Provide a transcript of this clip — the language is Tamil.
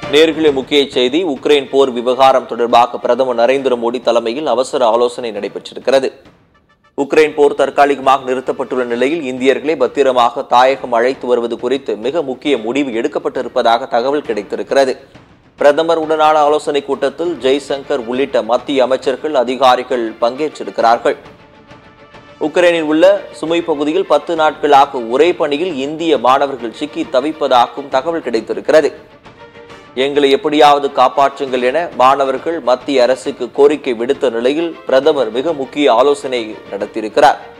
நேர்களே முக்கிய செய்தி உக்ரைன் போர் விவகாரம் தொடர்பாக பிரதமர் நரேந்திர மோடி தலைமையில் அவசர ஆலோசனை நடைபெற்றிருக்கிறது உக்ரைன் போர் தற்காலிகமாக நிறுத்தப்பட்டுள்ள நிலையில் இந்தியர்களை பத்திரமாக தாயகம் அழைத்து வருவது குறித்து மிக முக்கிய முடிவு எடுக்கப்பட்டிருப்பதாக தகவல் கிடைத்திருக்கிறது பிரதமர் உடனான ஆலோசனை கூட்டத்தில் ஜெய்சங்கர் உள்ளிட்ட மத்திய அமைச்சர்கள் அதிகாரிகள் பங்கேற்றிருக்கிறார்கள் உக்ரைனில் உள்ள சுமை பகுதியில் பத்து நாட்களாக ஒரே பணியில் இந்திய மாணவர்கள் சிக்கி தவிப்பதாகவும் தகவல் கிடைத்திருக்கிறது எங்களை எப்படியாவது காப்பாற்றுங்கள் என மாணவர்கள் மத்திய அரசுக்கு கோரிக்கை விடுத்த நிலையில் பிரதமர் மிக முக்கிய ஆலோசனை நடத்தியிருக்கிறார்